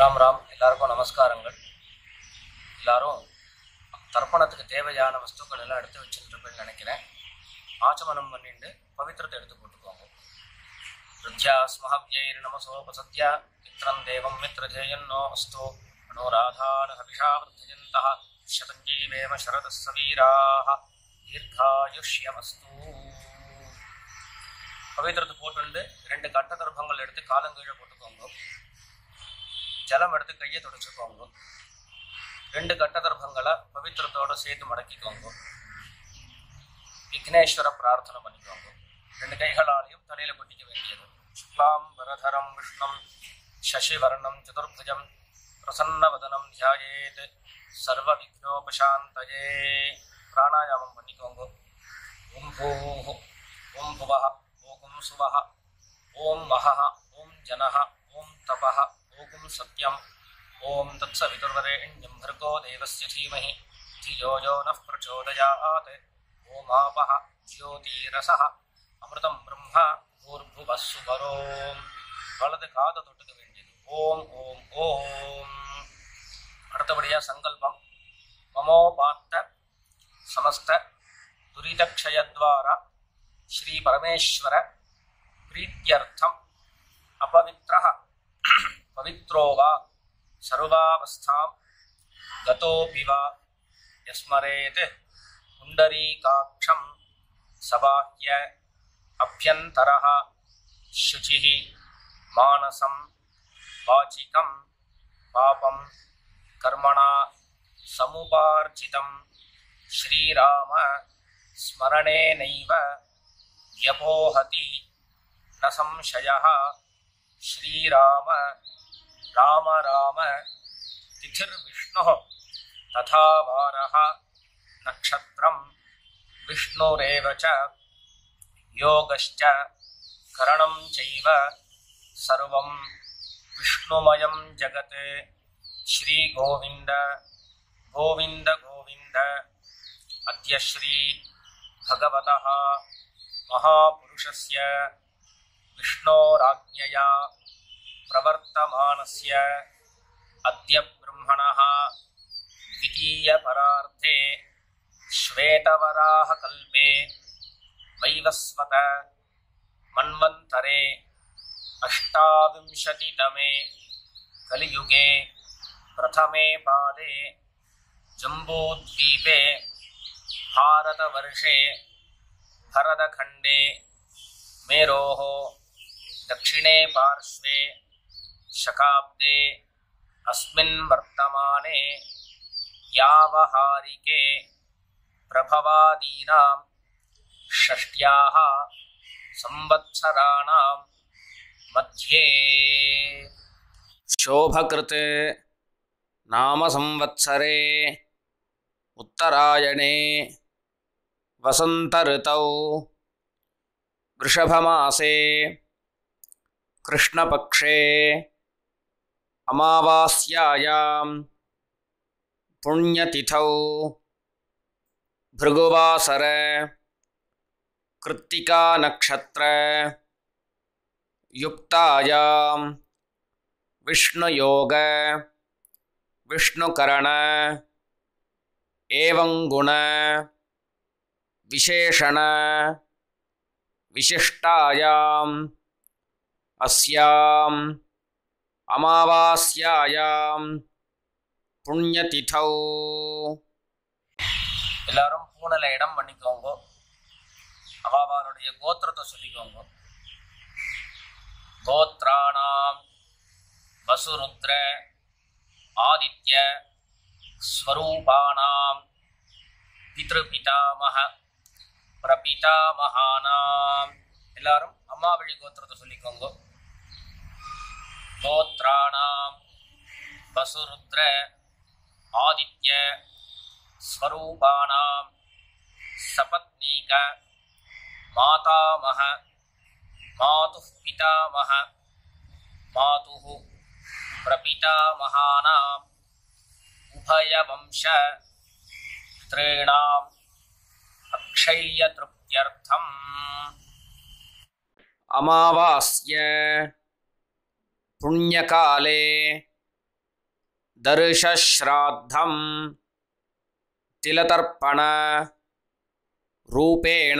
ராம் ராம் எல்லாருக்கும் நமஸ்காரங்கள் எல்லாரும் தர்ப்பணத்துக்கு தேவையான வஸ்துக்கள் எல்லாம் எடுத்து வச்சுருப்பேன்னு நினைக்கிறேன் ஆச்சமனம் பண்ணிட்டு பவித்திரத்தை எடுத்து போட்டுக்கோங்க ருத்யா ஸ்மஹவ்யைர் நமசோபசத்யா மித்ரம் தேவம் மித்ரஜேயன்னோ அஸ்து மனோராதான் ஹபிஷா வர்த்தயந்தः சதஞ்சீவேம சரதः சவீராः தீர்காயுஷ்யமஸ்து பவித்திரத்தை போட்டுண்டு ரெண்டு கட்ட தர்ப்பங்கள் எடுத்து காலங்கீழே போட்டுக்கோங்க ஜலம் எடுத்து கையை துடைச்சுக்கோங்க ரெண்டு கட்ட தர்ப்பங்களை பவித்திரத்தோட சேர்த்து மடக்கிக்கோங்க விக்னேஸ்வர பிரார்த்தனை பண்ணிக்கோங்க ரெண்டு கைகளாலையும் தலையில கொட்டிக்க வேண்டியது சுக்லாம் வரதரம் விஷ்ணம் சசிவர்ணம் சதுர்புஜம் பிரசன்னவதனம் தியாயேத் சர்வ விக்னோபசாந்தயே பிராணாயாமம் பண்ணிக்கோங்க ஓம் பூஹு ஓம் புவஹ ஓம் சுவஹ ஓம் மஹஹ ஓம் ஜனஹ ஓம் தபஹ ஓம் சத்யம் ஓம் தத்சவிதுர்வரேண்யம் भर्गो देवस्य धीमहि धियो यो नः प्रचोदयात् ओमापः ज्योतिरसः அமிர்தம் பிரம்ம பூர்புவ சுவரோம் வலது காதை தொட்டுக்க வேண்டியது ஓம் ஓம் ஓம் அடுத்தபடியா சங்கல்பம் மமோபாத்த சமஸ்த துரிதக்ஷயத்வாரா ஸ்ரீ பரமேஸ்வர பிரீத்தியர்த்தம் அபவித்ரः பவித்ரோ வா सर्वावस्थां गतोऽपि वा यस्मरेत् पुण्डरीकाक्षं सबाह्य अभ्यन्तरः शुचिः मानसं वाचिकं पापं कर्मणा समुपार्जितं श्रीराम स्मरणेनैव व्यपोहति न संशयः श्रीराम राम राम तिथिर्विष्णुः तथा वारः नक्षत्रं विष्णुरेव च योगश्च करणं चैव सर्वं विष्णुमयं जगत् श्रीगोविन्द गोविन्द गोविन्द अद्य श्री भगवतः महापुरुषस्य विष्णोराज्ञया प्रवर्तमानस्य अद्य ब्रह्मणः द्वितीयपरार्धे श्वेतवराहकल्पे वैवस्वत मन्वन्तरे अष्टाविंशतितमे कलियुगे प्रथमे पादे जम्बूद्वीपे भारतवर्षे भरतखण्डे मेरोः दक्षिणे पार्श्वे शकाब्दे अस्मिन् वर्तमाने यावहारिके प्रभवादीनां षष्ट्याः संवत्सराणां मध्ये शोभकृत् नामसंवत्सरे उत्तरायणे वसन्तऋतौ वृषभमासे कृष्णपक्षे अमावास्यायां पुण्यतिथौ भृगुवासर कृत्तिकानक्षत्र युक्तायां विष्णुयोग विष्णुकरण एवं गुण विशेषण विशिष्टायाम् अस्याम् அமாவாஸ்யாயாம் புண்ணியதிதௌ எல்லாரும் பூனல இடம் பண்ணிக்கோங்க அவாவாளுடைய கோத்திரத்தை சொல்லிக்கோங்க கோத்ராணாம் வசுருத்ர ஆதித்ய ஸ்வரூபானாம் பித்ருபிதாமக பிரபிதாமகானாம் எல்லாரும் அம்மாவழி கோத்திரத்தை சொல்லிக்கோங்க गोत्राणां वसुरुद्र आदित्य स्वरूपाणां सपत्नीक मातामह मातुः पितामह मातुः प्रपितामहानाम् उभयवंश पितॄणाम् अक्षय्यतृप्त्यर्थम् अमावास्य पुण्यकाले दर्शश्राद्धं तिलतर्पण ரூபேண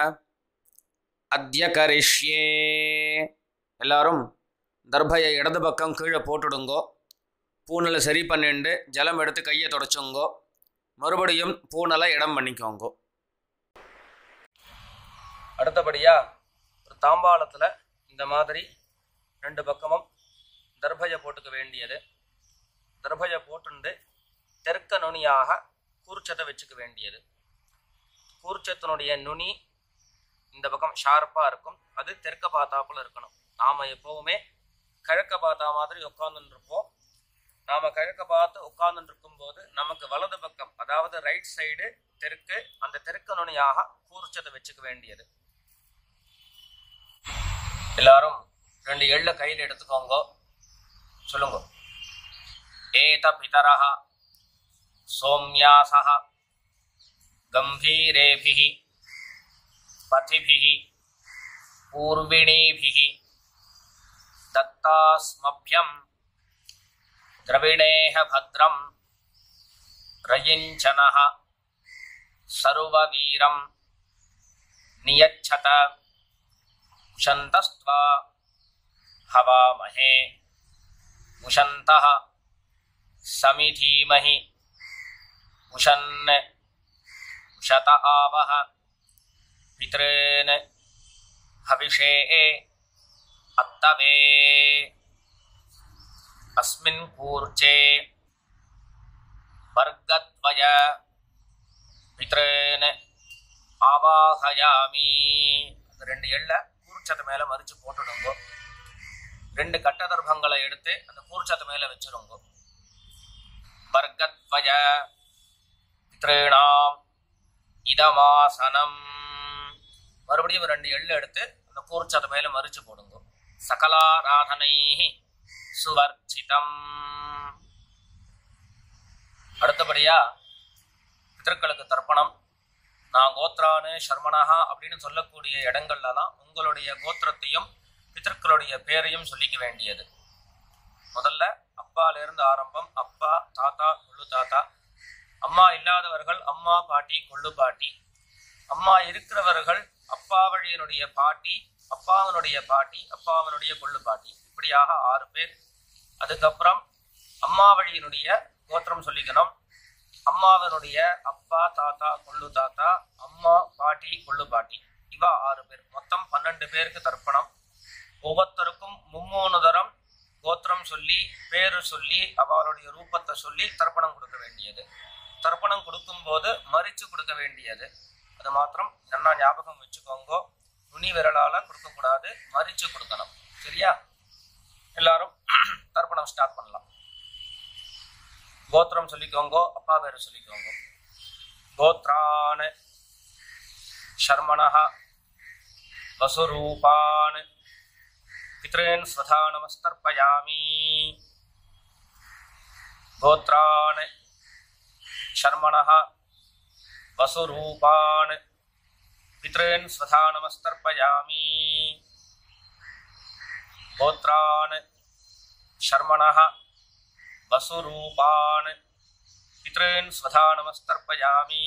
அத்ய கரிஷ்யே எல்லாரும் தர்பையை இடது பக்கம் கீழே போட்டுடுங்கோ பூனலை சரி பண்ணிண்டு ஜலம் எடுத்து கையை தொடச்சுங்கோ மறுபடியும் பூனலை இடம் பண்ணிக்கோங்கோ அடுத்தபடியாக ஒரு தாம்பாளத்தில் இந்த மாதிரி ரெண்டு பக்கமும் தர்பையை போட்டுக்க வேண்டியது தர்பையை போட்டுண்டு தெற்க நுனியாக கூர்ச்சத்தை வச்சுக்க வேண்டியது கூர்ச்சத்தினுடைய நுனி இந்த பக்கம் ஷார்ப்பாக இருக்கும் அது தெற்க பார்த்தாப்புல இருக்கணும் நாம் எப்போவுமே கிழக்க பார்த்தா மாதிரி உட்காந்துட்டு இருப்போம் நாம் கிழக்க பார்த்து உட்கார்ந்துட்டு இருக்கும்போது நமக்கு வலது பக்கம் அதாவது ரைட் சைடு தெற்கு அந்த தெற்கு நுனியாக கூர்ச்சத்தை வச்சுக்க வேண்டியது எல்லாரும் ரெண்டு எள்ள கையில் எடுத்துக்கோங்க சொல்லுங்க ஏத பிதரஹ சோம்யாசஹ गम्भीरेभिः पथिभिः पूर्विणीभिः दत्तास्मभ्यं द्रविणेह भद्रं रयिञ्चनः सर्ववीरं नियच्छत उशन्तस्त्वा हवामहे उशन्तः समिधीमहि उशन् शत आवह पितॄन् हविषे अत्तवे अस्मिन् कूर्चे वर्गद्वय பித்ரேன்னு ஆவாகயாமி அந்த ரெண்டு எள்ளை கூர்ச்சத்தை மேலே மறிச்சு போட்டுடுங்க ரெண்டு கட்ட தர்பங்களை எடுத்து அந்த கூர்ச்சத்தை மேலே வச்சிருங்க வர்க்கத்வய பித்ரேணாம் இதமாசனம் மறுபடியும் ரெண்டு எள்ளு எடுத்து அந்த கூர்ச்சத்தை மேல மறிச்சு போடுங்க சகலாராதனை சுவர்ச்சிதம் அடுத்தபடியா பித்தர்களுக்கு தர்ப்பணம் நான் கோத்ரானு சர்மனஹா அப்படின்னு சொல்லக்கூடிய இடங்கள்லாம் உங்களுடைய கோத்திரத்தையும் பித்தர்களுடைய பேரையும் சொல்லிக்க வேண்டியது முதல்ல அப்பால இருந்து ஆரம்பம் அப்பா தாத்தா குள்ளு தாத்தா அம்மா இல்லாதவர்கள் அம்மா பாட்டி கொள்ளு பாட்டி அம்மா இருக்கிறவர்கள் அப்பா வழியினுடைய பாட்டி அப்பாவனுடைய பாட்டி அப்பாவனுடைய கொள்ளு பாட்டி இப்படியாக ஆறு பேர் அதுக்கப்புறம் அம்மா வழியினுடைய கோத்திரம் சொல்லிக்கணும் அம்மாவனுடைய அப்பா தாத்தா கொள்ளு தாத்தா அம்மா பாட்டி கொள்ளு பாட்டி இவா ஆறு பேர் மொத்தம் பன்னெண்டு பேருக்கு தர்ப்பணம் ஒவ்வொருத்தருக்கும் மும்மூணு தரம் கோத்திரம் சொல்லி பேரு சொல்லி அவளுடைய ரூபத்தை சொல்லி தர்ப்பணம் கொடுக்க வேண்டியது தர்ப்பணம் கொடுக்கும்போது மறிச்சு கொடுக்க வேண்டியது அது மாத்திரம் நல்லா ஞாபகம் வச்சுக்கோங்க நுனி விரலால கொடுக்கக்கூடாது மறிச்சு கொடுக்கணும் சரியா எல்லாரும் தர்ப்பணம் ஸ்டார்ட் பண்ணலாம் கோத்திரம் சொல்லிக்கோங்க அப்பா பேரு சொல்லிக்கோங்க கோத்ரான் शर्मणः वसुरूपान् पितॄन् स्वधा नमस्तर्पयामि गोत्रान् शर्मणः वसुरूपान् पितॄन् स्वधा नमस्तर्पयामि गोत्रान् शर्मणः वसुरूपान् पितॄन् स्वधा नमस्तर्पयामि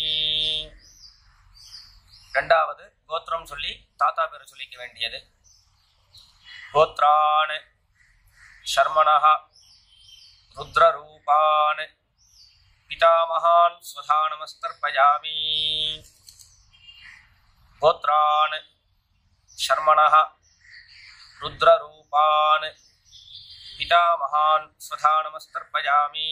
ரெண்டாவது கோத்திரம் சொல்லி தாத்தா பேர் சொல்லிக்க வேண்டியது கோத்ரான் शर्मणः रुद्ररूपान् पितामहान् स्वधा नमस्तर्पयामि गोत्रान् शर्मणः रुद्ररूपान् पितामहान् स्वधा नमस्तर्पयामि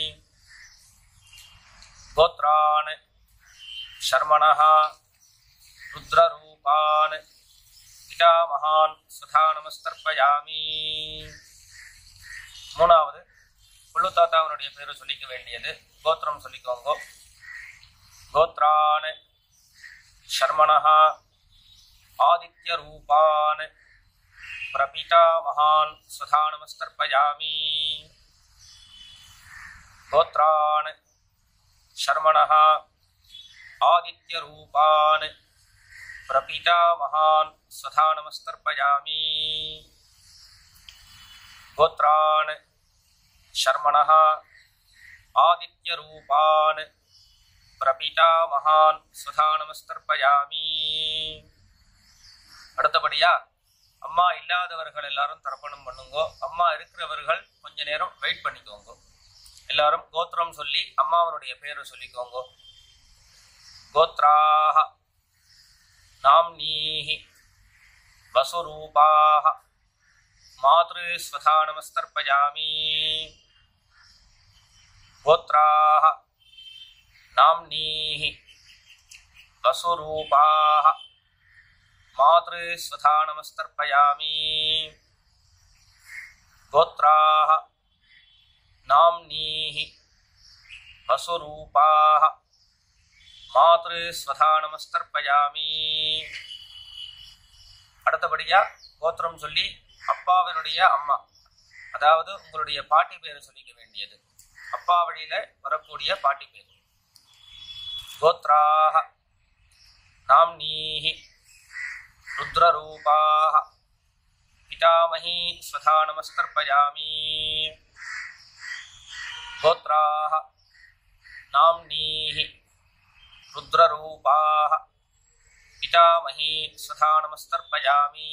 गोत्रान् शर्मणः रुद्ररूपान् पितामहान् स्वधा நமஸ்தர்ப்பயாமி மூணாவது புள்ளு தாத்தாவனுடைய பேரை சொல்லிக்க வேண்டியது கோத்திரம் சொல்லிக்கோங்க கோத்ரான் शर्मणः आदित्यरूपान् प्रपितामहान् स्वधा नमस्तर्पयामि गोत्रान् शर्मणः आदित्यरूपान् प्रपितामहान् स्वधा नमस्तर्पयामि गोत्रान् शर्मणः ஆதித்யரூபான் பிரபிதாமகான் சுதா நமஸ்தர்ப்பயாமி அடுத்தபடியா அம்மா இல்லாதவர்கள் எல்லாரும் தர்ப்பணம் பண்ணுங்கோ அம்மா இருக்கிறவர்கள் கொஞ்ச நேரம் வெயிட் பண்ணிக்கோங்க எல்லாரும் கோத்திரம் சொல்லி அம்மாவனுடைய பேரை சொல்லிக்கோங்க கோத்ராக நாம்னீஹி வசுரூபாக மாதృஸ்வதா நமஸ்தர்ப்பயாமி கோத்ராக நாம்னீஹி வசுரூபாக मातृस्वथा नमस्तर्पयामि गोत्राः नाम्नीः वसुरूपाः मातृस्वथा நமஸ்தர்ப்பயாமி அடுத்தபடியா கோத்திரம் சொல்லி அப்பாவினுடைய அம்மா அதாவது உங்களுடைய பாட்டி பேரை சொல்லிக்க வேண்டியது அப்பா வழியில வரக்கூடிய பாட்டி பேர் கோத்ராக நாம்னீஹி रुद्ररूपाः पितामही स्वधा नमस्तर्पयामि गोत्राः नाम्नीः रुद्ररूपाः पितामही स्वधा नमस्तर्पयामि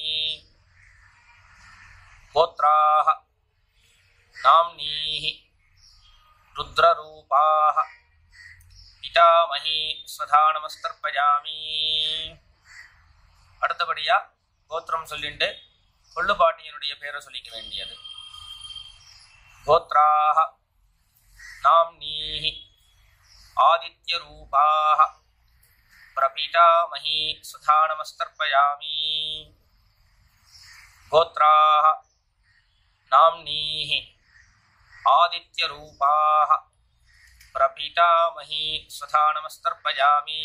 गोत्राः नाम्नीः रुद्ररूपाः पितामही स्वधा नमस्तर्पयामि அடுத்தபடியா கோத்திரம் சொல்லிண்டு கொள்ளு பாட்டியனுடைய பேரை சொல்லிக்க வேண்டியது கோத்ராக நாம்னீஹி ஆதித்ய ரூபாக பிரபிதாமஹி சுதா நமஸ்தர்ப்பயாமி கோத்ராக நாம்னீஹி ஆதித்ய ரூபாக பிரபிதாமஹி சுதா நமஸ்தர்ப்பயாமி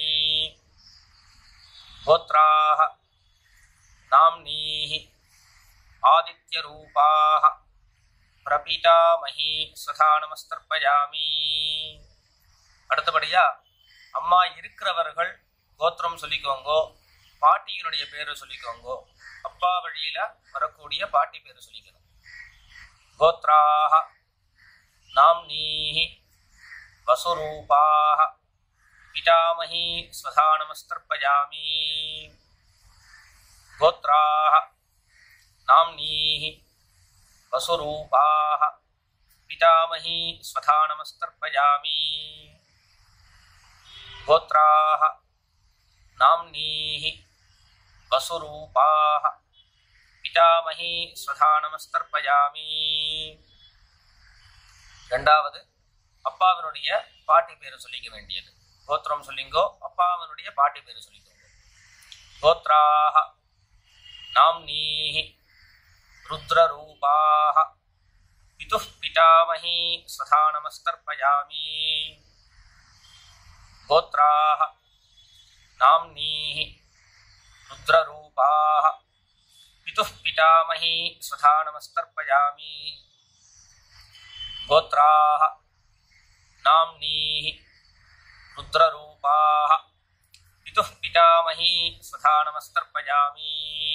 गोत्राः नाम्नीः आदित्यरूपाः பிரபிதாமகி சுதா நமஸ்தர்ப்பயாமி அடுத்தபடியா அம்மா இருக்கிறவர்கள் கோத்திரம் சொல்லிக்கோங்கோ பாட்டியினுடைய பேரை சொல்லிக்கோங்கோ அப்பா வழியில வரக்கூடிய பாட்டி பேரை சொல்லிக்கணும் கோத்ராக நாம்னீஹி வசுரூபாக पितामही स्वधा नमस्तर्पयामि गोत्राः नाम्नीः वसुरूपाः पितामही स्वधा नमस्तर्पयामि गोत्राः नाम्नीः वसुरूपाः पितामही स्वधा नमस्तर्पयामि ரெண்டாவது அப்பாவினுடைய பாட்டி பேரை சொல்லிக்க வேண்டியது கோத்திரம் சொல்லிங்கோ அப்பாவனுடைய பாட்டி பேரு சொல்லிக்கோங்க கோத்ராக நாம்னீஹி ருத்ரரூபாக பிது பிதாமஹி சதா நமஸ்தர்ப்பயாமி கோத்ராக நாம்னீஹி ருத்ரரூபாக பிது பிதாமஹி சதா நமஸ்தர்ப்பயாமி கோத்ராக நாம்னீஹி ருத்ரரூபாः பிதுः பிதாமஹி சுதா நமஸ்தர்ப்பயாமி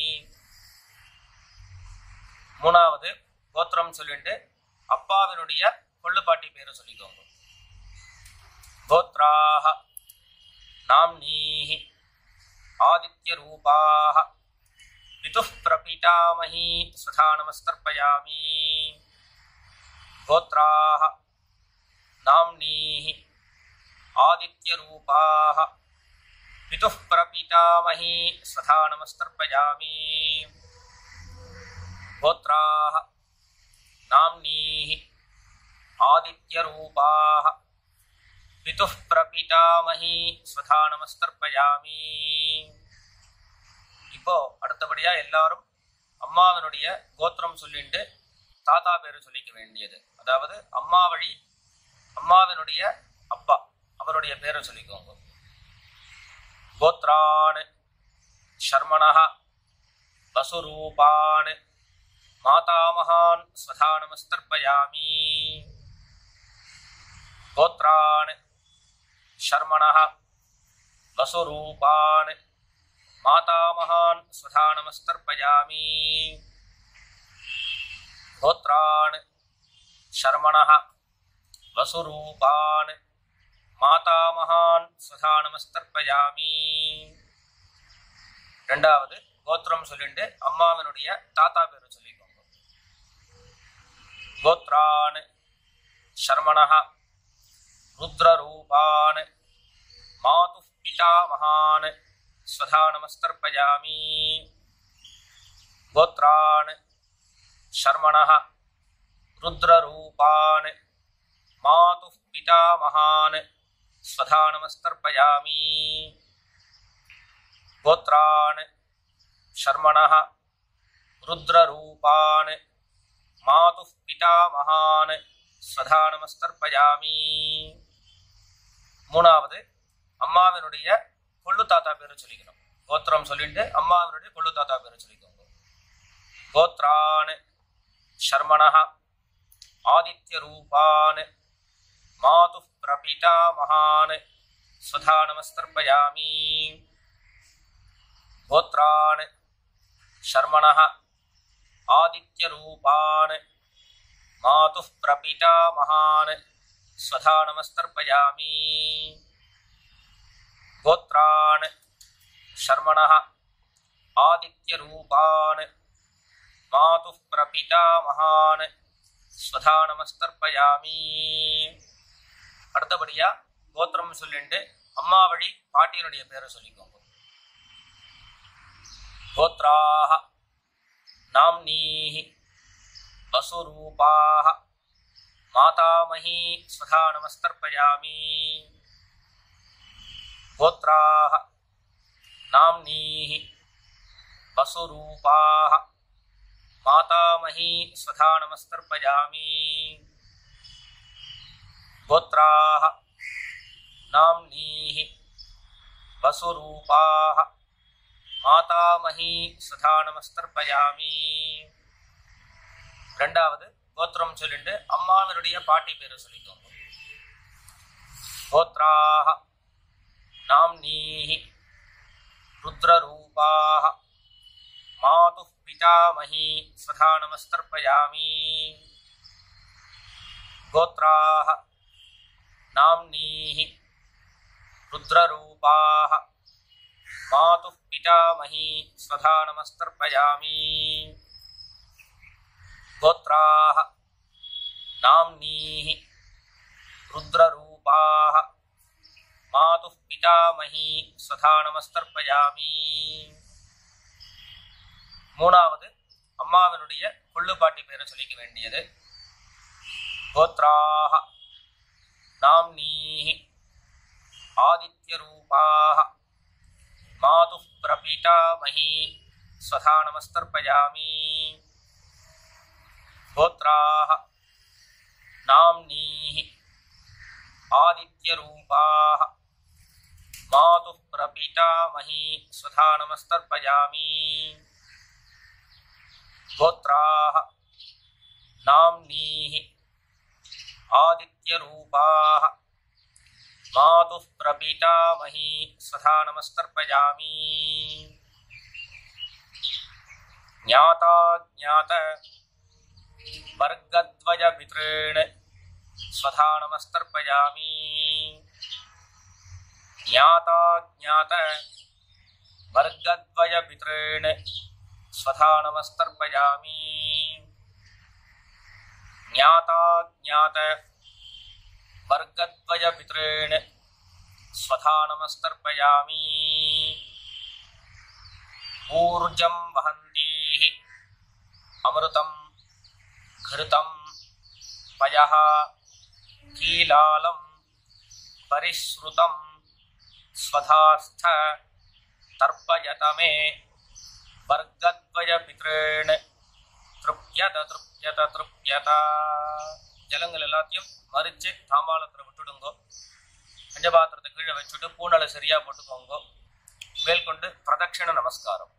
மூணாவது கோத்திரம் சொல்லிட்டு அப்பாவினுடைய கொள்ளுப்பாட்டி பேரை சொல்லிக்கோங்க கோத்ராக நாம்னீஹி ஆதித்யரூபாः பிதுः பிரபிதாமஹி சுதா நமஸ்தர்ப்பயாமி கோத்ராக நாம்னீஹி आदित्यरूपाः पितुः प्रपितामही स्वधा नमस्तर्पयामि गोत्राः नाम्नीः आदित्यरूपाः पितुः प्रपितामही स्वधा நமஸ்தர்ப்பயாமி இப்போ அடுத்தபடியா எல்லாரும் அம்மாவினுடைய கோத்திரம் சொல்லிட்டு தாத்தா பேரு சொல்லிக்க வேண்டியது அதாவது அம்மா வழி அம்மாவினுடைய அப்பா அவருடைய பேரை சொல்லிக்கோங்க கோத்ரான் சர்மணः வசுரூபான் மாதாமகான் ஸ்வதா நமஸ்தர்ப்பயாமி கோத்ரான் शर्मणः वसुरूपान् मातामहान् स्वधा नमस्तर्पयामि गोत्रान् शर्मणः வசுரூபான் மாதாமகான் சுதா நமஸ்தர்ப்பயாமி ரெண்டாவது கோத்திரம் சொல்லிட்டு அம்மாவனுடைய தாத்தா பேரு சொல்லிக்கோங்க கோத்ரான் शर्मणः रुद्ररूपान् मातुः पितामहान् स्वधा नमस्तर्पयामि गोत्रान् शर्मणः रुद्ररूपान् मातुः पितामहान् स्वधा नमस्तर्पयामि गोत्रान् शर्मणः रुद्ररूपान् मातुः पितामहान् ஸ்வதா நமஸ்தர்ப்பயாமி மூணாவது அம்மாவினுடைய கொள்ளு தாத்தா பேரை சொல்லிக்கணும் கோத்திரம் சொல்லிட்டு அம்மாவினுடைய கொள்ளு தாத்தா பேரை சொல்லிக்கோங்க கோத்ரான் ஷர்மணः ஆதித்ய ரூபான் மாது பிரபிதா மகான் ஸ்வதா நமஸ்தர்ப்பயாமி கோத்ரான் ஷர்மணः ஆதித்ய ரூபான் मातुः प्रपिता महान् स्वधा नमस्तर्पयामि गोत्रान् शर्मणः आदित्यरूपान् मातुः प्रपिता महान् स्वधा नमस्तर्पयामि அடுத்தபடியா கோத்திரம் சொல்லிட்டு அம்மா வழி பாட்டியனுடைய பேரை சொல்லிக்கோங்க கோத்ராக நாம்னீஹி वसुरूपाः मातामही स्वधा नमस्तर्पयामि गोत्राः नाम्नीः वसुरूपाः मातामही स्वधा नमस्तर्पयामि गोत्राः नाम्नीः वसुरूपाः मातामही स्वधा नमस्तर्पयामि ரெண்டாவது கோத்திரம் சொல்லிட்டு அம்மாவினுடைய பாட்டி பேரை சொல்லிக்கோங்க கோத்ராக நாம்னீஹி ருத்ரரூபாக மாது பிதாமகி ஸ்வதா நமஸ்தர்ப்பயாமி கோத்ராக நாம்னீஹி ருத்ரரூபாக மாது பிதாமகி ஸ்வதா நமஸ்தர்ப்பயாமி गोत्राः नाम्नीः रुद्ररूपाः मातुः पितामही स्वधा நமஸ்தர்ப்பயாமி மூணாவது அம்மாவினுடைய கொள்ளுப்பாட்டி பேரை சொல்லிக்க வேண்டியது கோத்ராக நாம்னீः ஆதித்யரூபாக மாதுः பிரபிதாமஹி स्वधा நமஸ்தர்ப்பயாமி गोत्राः नाम्नीः आदित्यरूपाः मातुः प्रपितामही स्वधा नमस्तर्पयामि गोत्राः नाम्नीः आदित्यरूपाः मातुः प्रपितामही स्वधा नमस्तर्पयामि ज्ञाता ज्ञात वर्गद्वयपितॄन् स्वधा नमस्तर्पयामि ज्ञाता ज्ञात वर्गद्वयपितॄन् स्वधा नमस्तर्पयामि ज्ञाता ज्ञात वर्गद्वयपितॄन् स्वधा नमस्तर्पयामि ऊर्जं वहन्तीः अमृतम् घृतं पयः कीलालं परिश्रुतं स्वधास्थ तर्पयत मे वर्गद्वयपितॄन् திருப்யத திருப்யத திருப்யத ஜலங்கள் எல்லாத்தையும் மறிச்சு தாம்பாளத்தில் விட்டுடுங்கோ பஞ்சபாத்திரத்தை கீழே வச்சுட்டு பூனலை சரியா போட்டுக்கோங்க மேற்கொண்டு பிரதட்சிண நமஸ்காரம்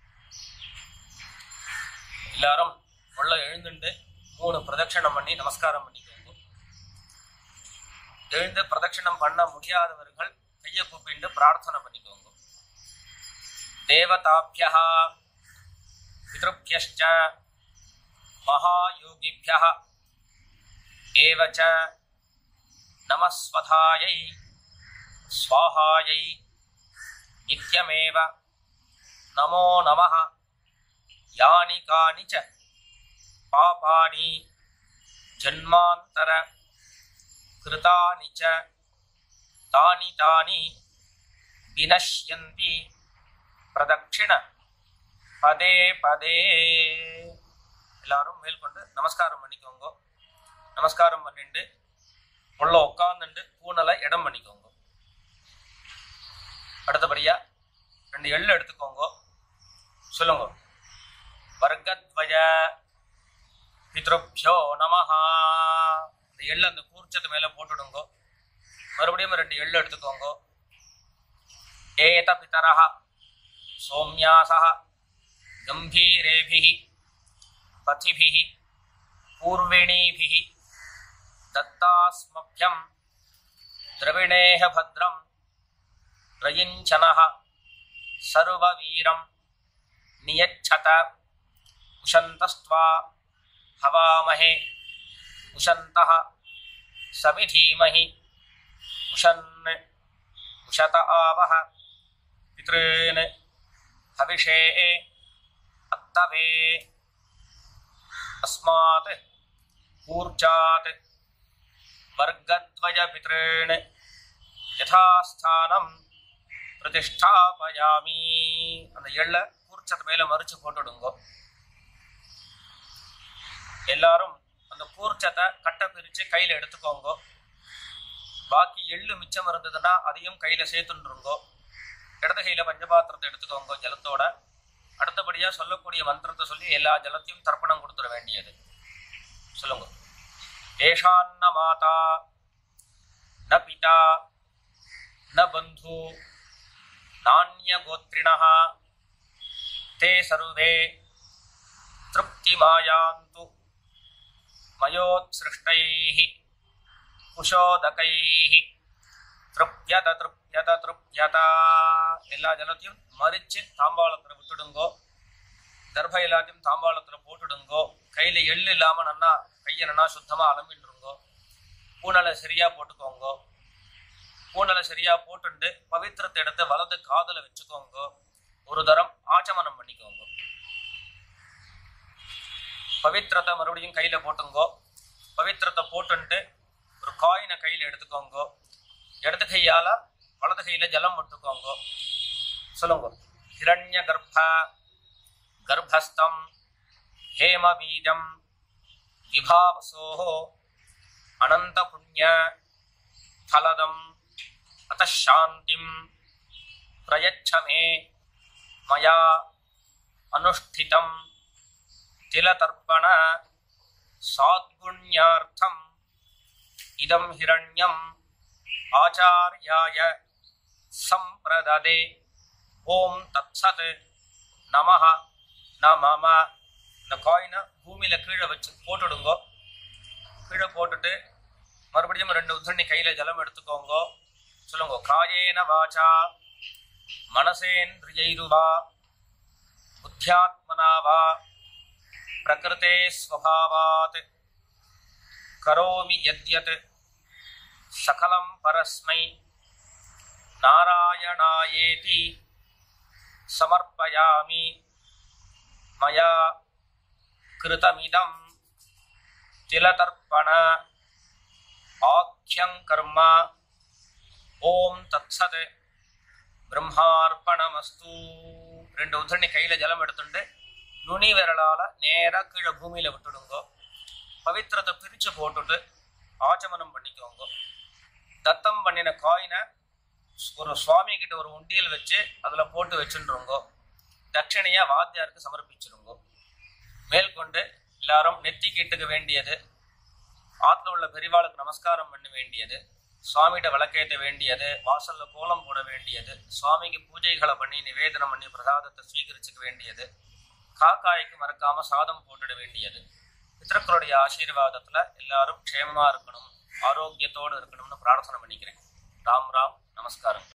எல்லாரும் உள்ள எழுந்துண்டு மூணு பிரதட்சணம் பண்ணி நமஸ்காரம் பண்ணிக்கோங்க எழுந்து பிரதட்சணம் பண்ண முடியாதவர்கள் கையை கூப்பிட்டு பிரார்த்தனை பண்ணிக்கோங்க தேவதாபியா பிதృभ्यश्च महायोगिभ्यः एव च நமஸ்வதாயை ஸ்வாஹாயை நித்யமேவ நமோ நமः யானி கானி ச பாபானி ஜன்மாந்தர கிருதானி ச தானி தானி வினஷ்யந்தி பிரதட்சிண பதே பதே எல்லாரும் மேற்கொண்டு நமஸ்காரம் பண்ணிக்கோங்க நமஸ்காரம் பண்ணிட்டு உள்ள உட்காந்துட்டு பூனலை இடம் பண்ணிக்கோங்க அடுத்தபடியா ரெண்டு எள்ளு எடுத்துக்கோங்க சொல்லுங்க வர்க்கத்வய பித்ருப்யோ நமஹா இந்த எள்ளு அந்த கூர்ச்சத்து மேல போட்டுடுங்க மறுபடியும் ரெண்டு எள்ளு எடுத்துக்கோங்க ஏத பிதரஹ சோம்யாசः கம்பீரேபிः पथिभिः पूर्विणीभिः दत्तास्मभ्यं द्रविणेह भद्रं रयिञ्चनः सर्ववीरं नियच्छत उशन्तस्त्वा हवामहे उशन्तः समिधीमहि उशन् उशत आवः पितॄन् हविषे अत्तवे अस्मात् ऊर्जात् वर्गद्वयपितॄन् யதாஸ்தானம் பிரதிஷ்டாபயாமி அந்த எள்ள கூர்ச்சத்து மேல மறிச்சு போட்டுடுங்க எல்லாரும் அந்த கூர்ச்சத்தை கட்டை பிரிச்சு கையில எடுத்துக்கோங்க பாக்கி எள்ளு மிச்சம் இருந்ததுன்னா அதையும் கையில சேர்த்துருங்கோ இடது கையில பஞ்சபாத்திரத்தை எடுத்துக்கோங்க ஜலத்தோட அடுத்தபடியா சொல்லக்கூடிய மந்திரத்தை சொல்லி எல்லா ஜலத்தையும் தர்ப்பணம் கொடுத்துட வேண்டியது சொல்லுங்க ஏஷான்ன மாதா ந பிதா न बन्धु नान्यगोत्रिणः ते सर्वे तृप्तिमायान्तु मयोत्सृष्टैः कुशोदकैः तृप्यत तृप्यत तृप्यत எல்லா ஜலத்தையும் மறிச்சு தாம்பாளத்துல விட்டுடுங்கோ தர்ப எல்லாத்தையும் தாம்பாளத்துல போட்டுடுங்கோ கையில எள்ளு இல்லாம நன்னா கையை நன்னா சுத்தமா அலம்பிட்டுருங்கோ பூனலை சரியா போட்டுக்கோங்கோ பூனலை சரியா போட்டுண்டு பவித்திரத்தை எடுத்து வலது காதுல வச்சுக்கோங்க ஒரு தரம் ஆச்சமனம் பண்ணிக்கோங்க பவித்திரத்தை மறுபடியும் கையில போட்டுங்கோ பவித்திரத்தை போட்டுன்ட்டு ஒரு காயினை கையில எடுத்துக்கோங்க இடது கையால வலது கையில ஜலம் விட்டுக்கோங்க சொல்லுங்க ஹிரண்ய கர்ப்ப கர்ப்பஸ்தம் ஹேம பீஜம் விபாவசோஹோ அனந்த புண்ணிய फलदम् अतः शान्तिं प्रयच्छ मे मया अनुष्ठितं तिलतर्पण साद्गुण्यार्थम् इदं हिरण्यम् आचार्याय सम्प्रददे ॐ तत्सत् நமஹ ந மம இந்த காயினை பூமியில கீழே வச்சு போட்டுடுங்கோ கீழே போட்டுட்டு மறுபடியும் ரெண்டு உத்தண்ணி கையில ஜலம் எடுத்துக்கோங்க சொல்லுங்க காயேன வாச்சா மனசேந்திரியைருவா புத்தியாத்மனா வா பிரகிருதே ஸ்வபாவாத் கரோமி யத்யத் சகலம் பரஸ்மை நாராயணாயேதி சமர்ப்பயாமி மயா கிருதமிதம் திலதர்ப்பண ஆக்கியம் கர்ம ஓம் தத்சத் பிரம்மார்ப்பணமஸ்து ரெண்டு உதரணி கையில ஜலம் எடுத்துட்டு நுனி விரலால நேரா கீழே பூமியில விட்டுடுங்க பவித்திரத்தை பிரிச்சு போட்டுட்டு ஆச்சமனம் பண்ணிக்கோங்க தத்தம் பண்ணின காயினை ஒரு சுவாமி கிட்ட ஒரு உண்டியல் வச்சு அதுல போட்டு வச்சுருங்க தட்சணையா வாத்தியாருக்கு சமர்ப்பிச்சிருங்க மேற்கொண்டு எல்லாரும் நெத்தி கிட்டுக்க வேண்டியது ஆத்துல உள்ள பெரிவாளுக்கு நமஸ்காரம் பண்ண வேண்டியது சுவாமிகிட்ட விளக்கேற்ற வேண்டியது வாசல்ல கோலம் போட வேண்டியது சுவாமிக்கு பூஜைகளை பண்ணி நிவேதனம் பண்ணி பிரசாதத்தை ஸ்வீகரிச்சுக்க வேண்டியது காக்காய்க்கு மறக்காம சாதம் போட்டுட வேண்டியது பித்தர்களுடைய ஆசீர்வாதத்துல எல்லாரும் க்ஷேமமா இருக்கணும் ஆரோக்கியத்தோடு இருக்கணும்னு பிரார்த்தனை பண்ணிக்கிறேன் ராம் ராம் நமஸ்காரம்